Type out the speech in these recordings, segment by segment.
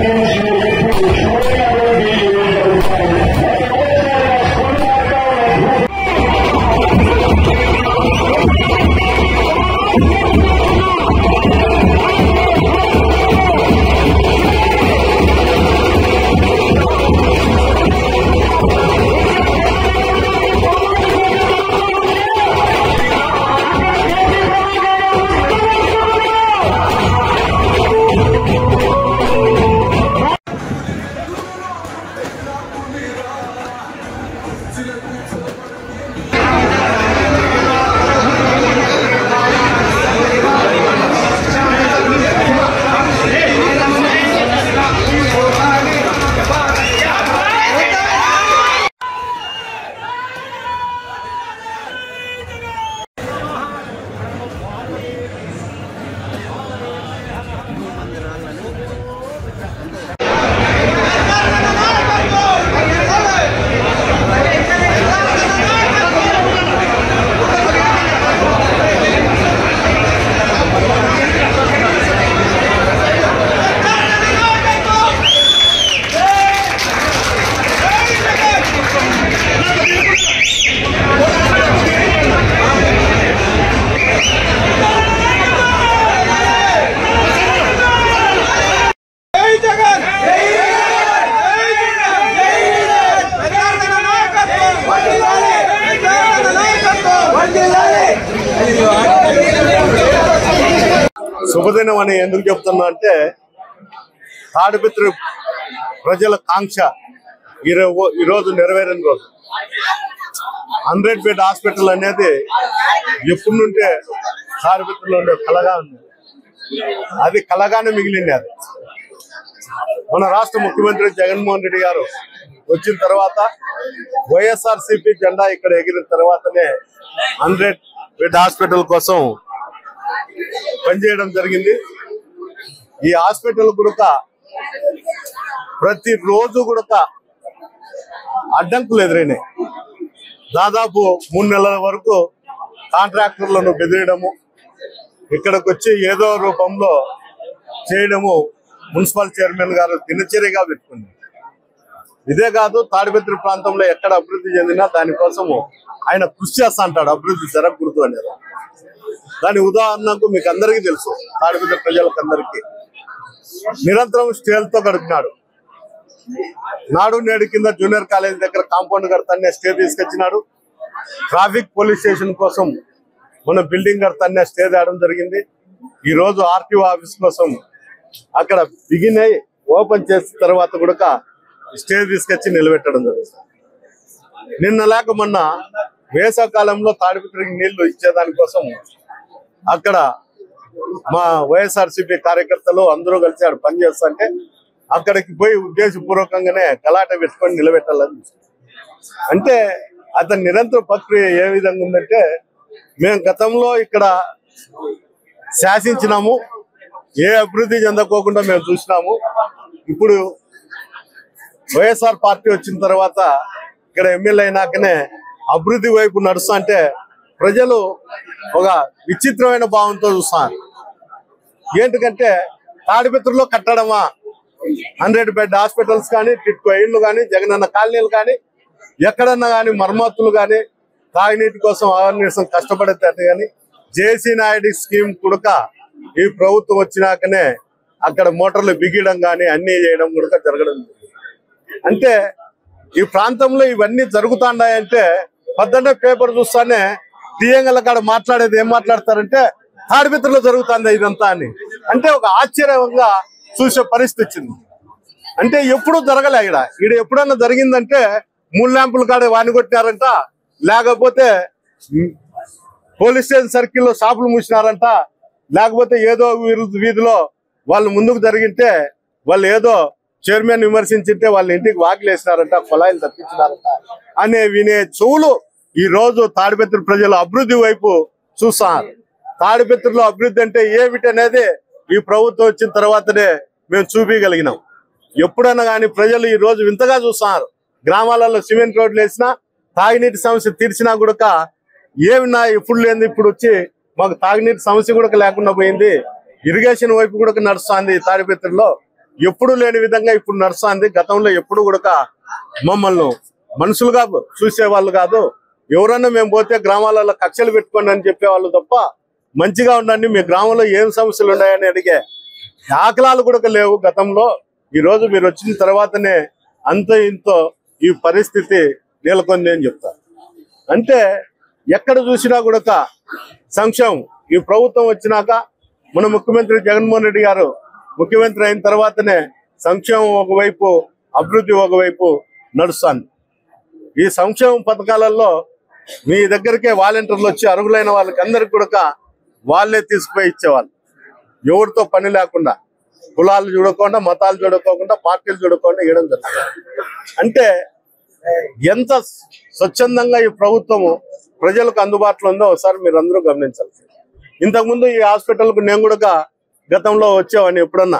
జై జగన్ జై జగన్ జై జగన్ తెలంగాణ నాయకత్వం వర్ధిల్లాలి తెలంగాణ నాయకత్వం వర్ధిల్లాలి శుభదినం అని ఎందుకు చెప్తున్నా అంటే తాడిపిత్రి ప్రజల కాంక్ష ఈరో- ఈరోజు నెరవేరిన రోజు హండ్రెడ్ బెడ్ హాస్పిటల్ అనేది ఎప్పుడు నుంటే తాడిపిత్రిలో ఉండే కలగా ఉంది అది కలగానే మిగిలింది అది మన రాష్ట్ర ముఖ్యమంత్రి జగన్మోహన్ రెడ్డి గారు వచ్చిన తర్వాత వైఎస్ఆర్ సిపి జెండా ఇక్కడ ఎగిరిన తర్వాతనే హండ్రెడ్ బెడ్ హాస్పిటల్ కోసం పనిచేయడం జరిగింది ఈ హాస్పిటల్ కూడా ప్రతి రోజు కూడా అడ్డంకులు ఎదురైనాయి దాదాపు మూడు నెలల వరకు కాంట్రాక్టర్లను బెదిరియడము ఇక్కడికి వచ్చి ఏదో రూపంలో చేయడము మున్సిపల్ చైర్మన్ గారు దినచర్యగా పెట్టుకుంది ఇదే కాదు తాడిపత్రి ప్రాంతంలో ఎక్కడ అభివృద్ధి చెందినా దానికోసము ఆయన కృషి చేస్తా అంటాడు అభివృద్ధి జరగకూడదు అనేది దాని ఉదాహరణకు మీకు అందరికీ తెలుసు తాడిపత్రి ప్రజలకు అందరికీ నిరంతరం స్టేలతో గడిపినాడు నాడు నేడు కింద జూనియర్ కాలేజ్ దగ్గర కాంపౌండ్ కడతానే స్టే తీసుకొచ్చినాడు ట్రాఫిక్ పోలీస్ స్టేషన్ కోసం మన బిల్డింగ్ కడతానే స్టే తేవడం జరిగింది ఈ రోజు ఆర్టీఓ ఆఫీస్ కోసం అక్కడ బిగిన్ అయి ఓపెన్ చేసిన తర్వాత కూడా స్టే తీసుకొచ్చి నిలబెట్టడం జరిగింది నిన్న లేక మొన్న వేసవకాలంలో తాడిపత్రికి నీళ్లు ఇచ్చేదానికోసం అక్కడ మా వైఎస్ఆర్సీపీ కార్యకర్తలు అందరూ కలిసి ఆడ పనిచేస్తుంటే అక్కడికి పోయి ఉద్దేశపూర్వకంగానే గలాట పెట్టుకొని నిలబెట్టాలని చూశారు. అంటే అతని నిరంతర ప్రక్రియ ఏ విధంగా ఉందంటే మేము గతంలో ఇక్కడ శాసించినాము ఏ అభివృద్ధి చెందకోకుండా మేము చూసినాము ఇప్పుడు వైఎస్ఆర్ పార్టీ వచ్చిన తర్వాత ఇక్కడ ఎమ్మెల్యే అయినాకనే అభివృద్ధి వైపు నడుస్తా అంటే ప్రజలు ఒక విచిత్రమైన భావంతో చూస్తారు ఏంటికంటే తాడిపత్రిలో కట్టడమా హండ్రెడ్ బెడ్ హాస్పిటల్స్ కానీ టిట్కో ఇళ్ళు కానీ జగనన్న కాలనీలు కానీ ఎక్కడన్నా కానీ మరమ్మతులు కానీ తాగునీటి కోసం అవేర్నెస్ కష్టపడతారు కానీ జేసీ నాయుడు స్కీమ్ కుడక ఈ ప్రభుత్వం వచ్చినాకనే అక్కడ మోటార్లు బిగియడం కానీ అన్ని చేయడం కూడా జరగడం జరిగింది. అంటే ఈ ప్రాంతంలో ఇవన్నీ జరుగుతాండాయంటే పొద్దున్నే పేపర్ చూస్తానే తీయంగల కాడ మాట్లాడేది ఏం మాట్లాడతారంటే తాడిపిత్రలో జరుగుతుంది ఇదంతా అని అంటే ఒక ఆశ్చర్యంగా చూసే పరిస్థితి వచ్చింది అంటే ఎప్పుడు జరగలే ఇక్కడ ఇక్కడ ఎప్పుడన్నా జరిగిందంటే మూడు ల్యాంపుల కాడ వాని కొట్టినారంట లేకపోతే ఉమ్, పోలీస్ స్టేషన్ సర్కిల్లో షాపులు మూసినారంట లేకపోతే ఏదో వీరు- వీధిలో వాళ్ళు ముందుకు జరిగింటే వాళ్ళు ఏదో చైర్మన్ విమర్శించింటే వాళ్ళ ఇంటికి వాకిలేసినారంట కొలాయిలు తప్పించినారంట అనే వినే చెవులు ఈ రోజు తాడిపత్రి ప్రజలు అభివృద్ధి వైపు చూస్తున్నారు తాడిపత్రిలో అభివృద్ధి అంటే ఏమిటి అనేది ఈ ప్రభుత్వం వచ్చిన తర్వాతనే మేము చూపించగలిగినాం ఎప్పుడైనా కానీ ప్రజలు ఈ రోజు వింతగా చూస్తున్నారు గ్రామాలలో సిమెంట్ రోడ్లు వేసినా తాగునీటి సమస్య తీర్చినా కూడా ఏమినా ఎప్పుడు లేని ఇప్పుడు వచ్చి మాకు తాగునీటి సమస్య కూడా లేకుండా పోయింది ఇరిగేషన్ వైపు కూడా నడుస్తుంది తాడిపత్రిలో ఎప్పుడు లేని విధంగా ఇప్పుడు నడుస్తుంది గతంలో ఎప్పుడు కూడా మమ్మల్ని మనుషులుగా చూసేవాళ్ళు కాదు ఎవరన్నా మేము పోతే గ్రామాలలో కక్షలు పెట్టుకోండి అని చెప్పేవాళ్ళు తప్ప మంచిగా ఉండండి మీ గ్రామంలో ఏం సమస్యలు ఉన్నాయని అడిగే దాఖలాలు కూడా లేవు గతంలో ఈ రోజు మీరు వచ్చిన తర్వాతనే అంత ఇంతో ఈ పరిస్థితి నెలకొంది అని చెప్తారు అంటే ఎక్కడ చూసినా కూడా సంక్షేమం ఈ ప్రభుత్వం వచ్చినాక మన ముఖ్యమంత్రి జగన్మోహన్ రెడ్డి గారు ముఖ్యమంత్రి అయిన తర్వాతనే సంక్షేమం ఒకవైపు అభివృద్ధి ఒకవైపు నడుస్తుంది ఈ సంక్షేమ పథకాలలో మీ దగ్గరికే వాలంటీర్లు వచ్చి అర్హులైన వాళ్ళకి అందరికి కూడా వాళ్ళే తీసుకుపోయి ఇచ్చేవాళ్ళు ఎవరితో పని లేకుండా కులాలు చూడకుండా మతాలు చూడకోకుండా పార్టీలు చూడకుండా ఇవ్వడం జరుగుతుంది అంటే ఎంత స్వచ్ఛందంగా ఈ ప్రభుత్వము ప్రజలకు అందుబాటులో ఉందో ఒకసారి మీరు అందరూ గమనించాలి ఇంతకుముందు ఈ హాస్పిటల్కు నేను కూడా గతంలో వచ్చేవాడిని ఎప్పుడన్నా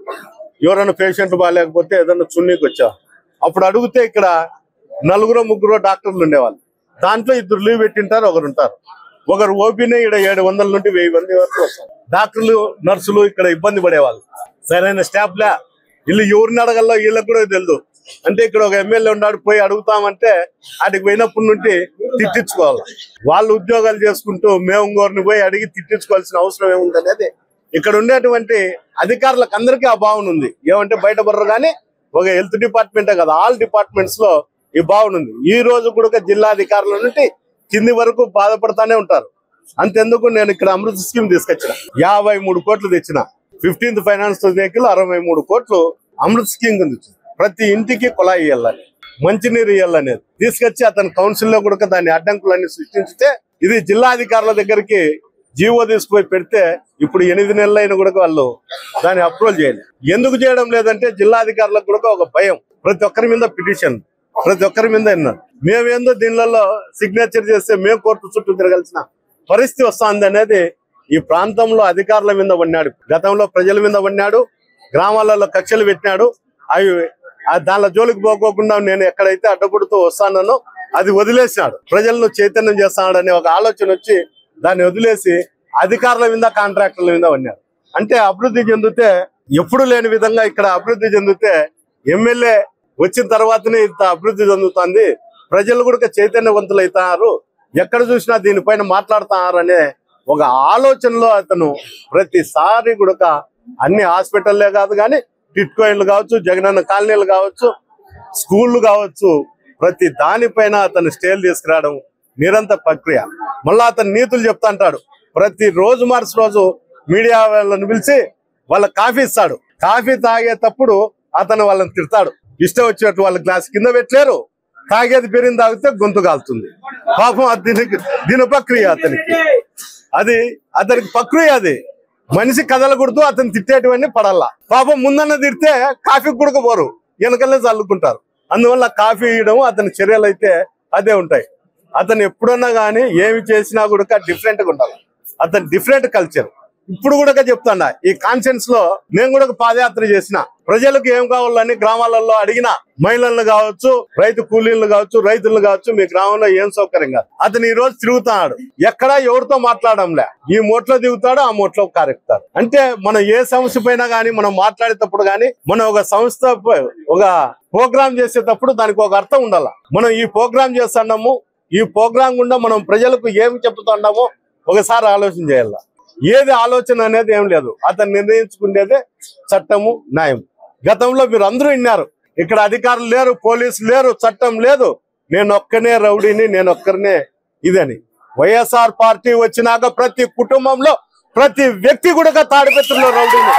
ఎవరైనా పేషెంట్ బాగాలేకపోతే ఏదన్నా చున్నీకి వచ్చా అప్పుడు అడిగితే ఇక్కడ నలుగురు ముగ్గురు డాక్టర్లు ఉండేవాళ్ళు దాంట్లో ఇద్దరు లీవ్ పెట్టింటారు ఒకరు ఉంటారు ఒకరు ఓపీనే ఇక్కడ ఏడు వందల నుండి వెయ్యి మంది వరకు వస్తారు డాక్టర్లు నర్సులు ఇక్కడ ఇబ్బంది పడేవాళ్ళు సరైన స్టాఫ్ లే వీళ్ళు ఎవరిని అడగల్లో వీళ్ళకి కూడా తెలియదు అంటే ఇక్కడ ఒక ఎమ్మెల్యే ఉన్నాడు పోయి అడుగుతామంటే వాటికి పోయినప్పటి నుండి తిట్టించుకోవాలి వాళ్ళు ఉద్యోగాలు చేసుకుంటూ మేము ఇంకోరిని పోయి అడిగి తిట్టించుకోవాల్సిన అవసరం ఏముంది అనేది ఇక్కడ ఉండేటువంటి అధికారులకు అందరికీ ఆ భావన ఉంది ఏమంటే బయట బర్ర కానీ ఒక హెల్త్ డిపార్ట్మెంటే కదా ఆల్ డిపార్ట్మెంట్స్ లో ఈ భావన ఉంది ఈ రోజు కూడా జిల్లా అధికారుల నుండి కింది వరకు బాధపడతానే ఉంటారు అంతెందుకు నేను ఇక్కడ అమృత స్కీమ్ తీసుకొచ్చిన యాభై మూడు కోట్లు తెచ్చిన ఫిఫ్టీన్త్ ఫైనాన్స్ వెహికల్ అరవై మూడు కోట్లు అమృత స్కీమ్ కింద ఇచ్చింది ప్రతి ఇంటికి కుళాయి ఇవ్వాలని మంచినీరు ఇవ్వాలనేది తీసుకొచ్చి అతని కౌన్సిల్ లో కూడా దాని అడ్డంకులన్నీ సృష్టించితే ఇది జిల్లా అధికారుల దగ్గరికి జీవో తీసుకుపోయి పెడితే ఇప్పుడు ఎనిమిది నెలలైన కూడా వాళ్ళు దాన్ని అప్రూవల్ చేయాలి ఎందుకు చేయడం లేదంటే జిల్లా అధికారులకు కూడా ఒక భయం ప్రతి ఒక్కరి మీద పిటిషన్ ప్రతి ఒక్కరి మీద విన్నారు మేమేందో దీనిలలో సిగ్నేచర్ చేస్తే మేము కోర్టు చుట్టూ తిరగాల్సిన పరిస్థితి వస్తుంది అనేది ఈ ప్రాంతంలో అధికారుల మీద పడినాడు గతంలో ప్రజల మీద పడినాడు గ్రామాలలో కక్షలు పెట్టినాడు అవి ఆ దానిలో జోలికి పోకోకుండా నేను ఎక్కడైతే అడ్డపడుతూ వస్తానో అది వదిలేసినాడు ప్రజలను చైతన్యం చేస్తాడు అనే ఒక ఆలోచన వచ్చి దాన్ని వదిలేసి అధికారుల మీద కాంట్రాక్టర్ల మీద పడినాడు అంటే అభివృద్ధి చెందితే ఎప్పుడు లేని విధంగా ఇక్కడ అభివృద్ధి చెందితే ఎమ్మెల్యే వచ్చిన తర్వాతనే ఇంత అభివృద్ధి చెందుతుంది ప్రజలు కూడా చైతన్యవంతులు అవుతున్నారు ఎక్కడ చూసినా దీనిపైన మాట్లాడుతున్నారు అనే ఒక ఆలోచనలో అతను ప్రతిసారి కూడా అన్ని హాస్పిటల్లే కాదు కానీ టిట్కోయిన్లు కావచ్చు జగనన్న కాలనీలు కావచ్చు స్కూళ్ళు కావచ్చు ప్రతి దానిపైన అతను స్టేలు తీసుకురావడం నిరంతర ప్రక్రియ మళ్ళా అతను నీతులు చెప్తా అంటాడు ప్రతి రోజు మార్చి రోజు మీడియా వాళ్ళని పిలిచి వాళ్ళ కాఫీ ఇస్తాడు కాఫీ తాగేటప్పుడు అతను వాళ్ళని తిడతాడు ఇష్టం వచ్చినట్టు వాళ్ళ గ్లాస్ కింద పెట్టలేరు తాగేది పెరిగిన తాగితే గొంతు కాలుతుంది పాపం అది దీనికి దీని ప్రక్రియ అతనికి అది అతనికి ప్రక్రియ అది మనిషి కదలకూడదు అతను తిట్టేటివన్నీ పడాల పాపం ముందన్న తిడితే కాఫీ కూడా పోరు వెనకలే చల్లుకుంటారు అందువల్ల కాఫీ ఇవ్వడం అతని చర్యలు అయితే అదే ఉంటాయి అతను ఎప్పుడన్నా గానీ ఏమి చేసినా కూడా డిఫరెంట్ గా ఉండాలి అతను డిఫరెంట్ కల్చర్ ఇప్పుడు కూడా చెప్తాడా ఈ కాన్ఫరెన్స్ లో నేను కూడా ఒక పాదయాత్ర చేసిన ప్రజలకు ఏం కావాలని గ్రామాలలో అడిగిన మహిళలను కావచ్చు రైతు కూలీలను కావచ్చు రైతులను కావచ్చు మీ గ్రామంలో ఏం సౌకర్యం కాదు అతను ఈ రోజు తిరుగుతున్నాడు ఎక్కడా ఎవరితో మాట్లాడంలే ఈ మూట్లో దిగుతాడు ఆ మూట్లో కారెక్కుతాడు అంటే మనం ఏ సమస్య పైన గానీ మనం మాట్లాడేటప్పుడు గానీ మనం ఒక సంస్థ ప- ఒక ప్రోగ్రామ్ చేసేటప్పుడు దానికి ఒక అర్థం ఉండాల మనం ఈ ప్రోగ్రామ్ చేస్తున్నాము ఈ ప్రోగ్రామ్ గుండా మనం ప్రజలకు ఏమి చెప్తున్నామో ఒకసారి ఆలోచన చేయాల ఏది ఆలోచన అనేది ఏం లేదు అతను నిర్ణయించుకునేదే చట్టము న్యాయం గతంలో మీరు అందరూ విన్నారు ఇక్కడ అధికారులు లేరు పోలీసులు లేరు చట్టం లేదు నేను ఒక్కనే రౌడీని నేను ఒక్కరినే ఇదని వైఎస్ఆర్ పార్టీ వచ్చినాక ప్రతి కుటుంబంలో ప్రతి వ్యక్తి కూడా తాడిపెత్తుల్లో రౌడీని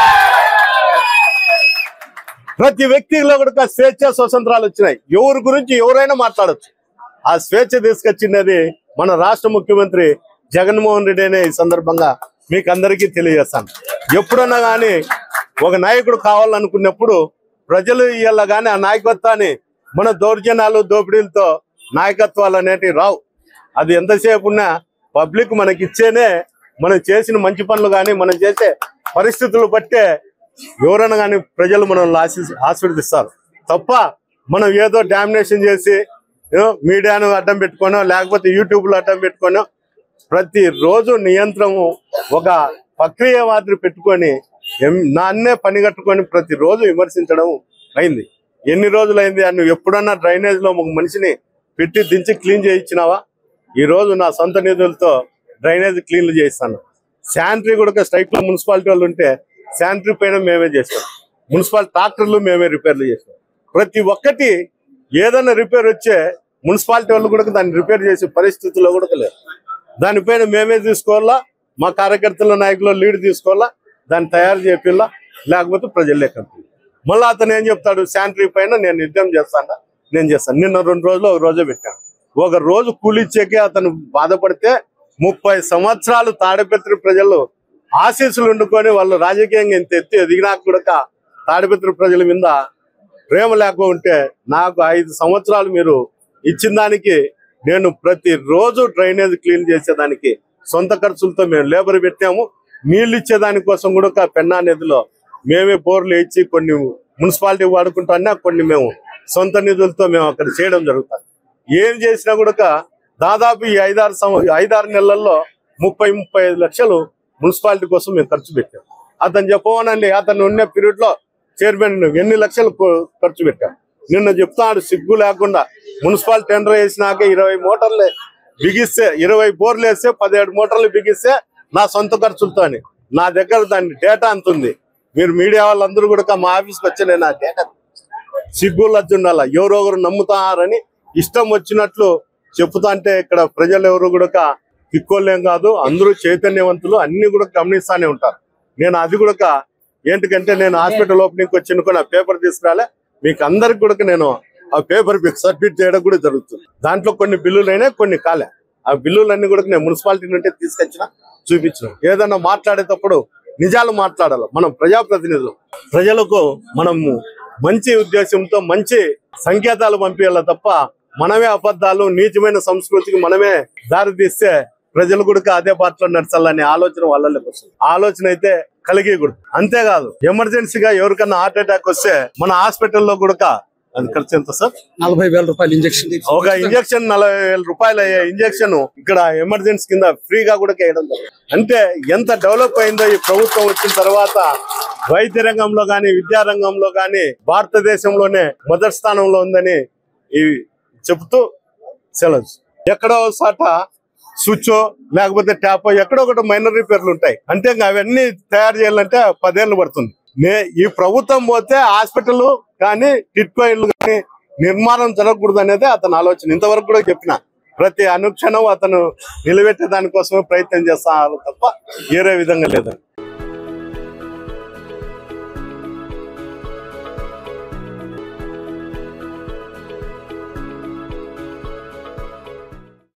ప్రతి వ్యక్తిలో కూడా స్వేచ్ఛ స్వతంత్రాలు వచ్చినాయి ఎవరి గురించి ఎవరైనా మాట్లాడొచ్చు ఆ స్వేచ్ఛ తీసుకొచ్చినది మన రాష్ట్ర ముఖ్యమంత్రి జగన్మోహన్ రెడ్డి అనే ఈ సందర్భంగా మీకు అందరికీ తెలియజేస్తాను ఎప్పుడన్నా గానీ ఒక నాయకుడు కావాలనుకున్నప్పుడు ప్రజలు ఇవాళ గానీ ఆ నాయకత్వాన్ని మన దౌర్జన్యాలు దోపిడీలతో నాయకత్వాలు అనేటివి రావు అది ఎంతసేపు ఉన్నా పబ్లిక్ మనకి ఇచ్చేనే మనం చేసిన మంచి పనులు కానీ మనం చేసే పరిస్థితులు బట్టే ఎవరైనా కానీ ప్రజలు మనల్ని ఆశీ ఆశీర్వదిస్తారు తప్ప మనం ఏదో డామినేషన్ చేసి ఏదో మీడియాను అడ్డం పెట్టుకోనో లేకపోతే యూట్యూబ్ లో అడ్డం పెట్టుకోనో ప్రతి రోజు నియంత్రణము ఒక ప్రక్రియ మాదిరి పెట్టుకొని ఎం- నాన్నే పని కట్టుకొని ప్రతిరోజు విమర్శించడం అయింది ఎన్ని రోజులైంది అని నువ్వు ఎప్పుడన్నా డ్రైనేజ్ లో ఒక మనిషిని పెట్టి దించి క్లీన్ చేయించినావా ఈ రోజు నా సొంత నిధులతో డ్రైనేజ్ క్లీన్లు చేయిస్తాను శానిటరీ కూడా స్ట్రైక్ లో మున్సిపాలిటీ వాళ్ళు ఉంటే శానిటరీ పైన మేమే చేస్తాం మున్సిపల్ ట్రాక్టర్లు మేమే రిపేర్లు చేస్తాం ప్రతి ఒక్కటి ఏదైనా రిపేర్ వచ్చే మున్సిపాలిటీ వాళ్ళు కూడా దాన్ని రిపేర్ చేసే పరిస్థితుల్లో కూడా లేదు దానిపైన మేమే తీసుకోవాలా మా కార్యకర్తల నాయకులు లీడ్ తీసుకోవాలా దాన్ని తయారు చేపిల్లా లేకపోతే ప్రజలే కంపెనీ మళ్ళీ అతను ఏం చెప్తాడు శానిటరీ పైన నేను యుద్ధం చేస్తాను నేను చేస్తాను నిన్న రెండు రోజులు ఒక రోజే పెట్టాను ఒక రోజు కూలిచ్చేకే అతను బాధపడితే ముప్పై సంవత్సరాలు తాడిపత్రి ప్రజలు ఆశీస్సులు వండుకొని వాళ్ళు రాజకీయంగా ఇంత ఎత్తి ఎదిగినాక కూడా తాడిపత్రి ప్రజల మీద ప్రేమ లేకుంటే నాకు ఐదు సంవత్సరాలు మీరు ఇచ్చిన దానికి నేను ప్రతి రోజు డ్రైనేజ్ క్లీన్ చేసేదానికి సొంత ఖర్చులతో మేము లేబర్ పెట్టాము నీళ్లు ఇచ్చే దానికోసం కూడా ఒక పెన్నా నదిలో మేమే బోర్లు ఇచ్చి కొన్ని మున్సిపాలిటీ వాడుకుంటానే కొన్ని మేము సొంత నిధులతో మేము అక్కడ చేయడం జరుగుతుంది ఏం చేసినా కూడా దాదాపు ఈ ఐదారు సంవ ఐదారు నెలల్లో ముప్పై ముప్పై ఐదు లక్షలు మున్సిపాలిటీ కోసం మేము ఖర్చు పెట్టాం అతను చెప్పవనండి అతను ఉన్న పీరియడ్ లో చైర్మన్ ఎన్ని లక్షలు ఖ- ఖర్చు పెట్టాం నిన్న చెప్తాడు సిగ్గు లేకుండా మున్సిపల్ టెండర్ వేసినాక ఇరవై మోటార్లు బిగిస్తే ఇరవై బోర్లు వేస్తే పదిహేడు మోటార్లు బిగిస్తే నా సొంత ఖర్చులతో అని. నా దగ్గర దాని డేటా అంత ఉంది మీరు మీడియా వాళ్ళందరూ కూడా మా ఆఫీస్కి వచ్చి నేను ఆ డేటా సిగ్గు లజ్జ ఉండాల ఎవరొకరు నమ్ముతారని ఇష్టం వచ్చినట్లు చెప్తా అంటే ఇక్కడ ప్రజలు ఎవరు కూడా తిక్కోలేం కాదు అందరూ చైతన్యవంతులు అన్ని కూడా గమనిస్తానే ఉంటారు నేను అది కూడా ఏంటికంటే నేను హాస్పిటల్ ఓపెనింగ్ వచ్చి కూడా పేపర్ తీసుకురాలే మీకు అందరికి కూడా నేను ఆ పేపర్ మీకు సబ్మిట్ చేయడం కూడా జరుగుతుంది దాంట్లో కొన్ని బిల్లులు అయినా కొన్ని కాలే ఆ బిల్లులన్నీ కూడా నేను మున్సిపాలిటీ నుండి తీసుకొచ్చిన చూపించిన ఏదన్నా మాట్లాడేటప్పుడు నిజాలు మాట్లాడాలి మనం ప్రజాప్రతినిధులు ప్రజలకు మనము మంచి ఉద్దేశంతో మంచి సంకేతాలు పంపించాలి తప్ప మనమే అబద్ధాలు నీచమైన సంస్కృతికి మనమే దారి తీస్తే ప్రజలు కూడా అదే బాటలో నడచాలనే ఆలోచన వాళ్ళకి వస్తుంది ఆలోచన అయితే కలిగకూడదు అంతేకాదు ఎమర్జెన్సీగా ఎవరికన్నా హార్ట్ అటాక్ వస్తే మన హాస్పిటల్లో కూడా అది ఖర్చు ఎంత సార్ నలభై వేల రూపాయలు ఇంజక్షన్ ఒక ఇంజక్షన్ నలభై వేల రూపాయల ఇంజక్షన్ ఇక్కడ ఎమర్జెన్సీ కింద ఫ్రీగా కూడా వేయడం జరుగుతుంది. అంటే ఎంత డెవలప్ అయిందో ఈ ప్రభుత్వం వచ్చిన తర్వాత వైద్య రంగంలో గాని విద్యా రంగంలో గాని భారతదేశంలోనే మొదటి స్థానంలో ఉందని ఈ చెబుతూ సెలవు ఎక్కడో సాట స్విచ్ లేకపోతే ట్యాప్ ఎక్కడో ఒకటి మైనర్ రిపేర్లు ఉంటాయి అంటే ఇంకా అవన్నీ తయారు చేయాలంటే పదేళ్ళు పడుతుంది నే ఈ ప్రభుత్వం పోతే హాస్పిటల్ కానీ టిట్కోయిన్లు కానీ నిర్మాణం జరగకూడదు అనేది అతని ఆలోచన ఇంతవరకు కూడా చెప్పిన ప్రతి అనుక్షణం అతను నిలబెట్టే దానికోసమే ప్రయత్నం చేస్తా తప్ప వేరే విధంగా లేదు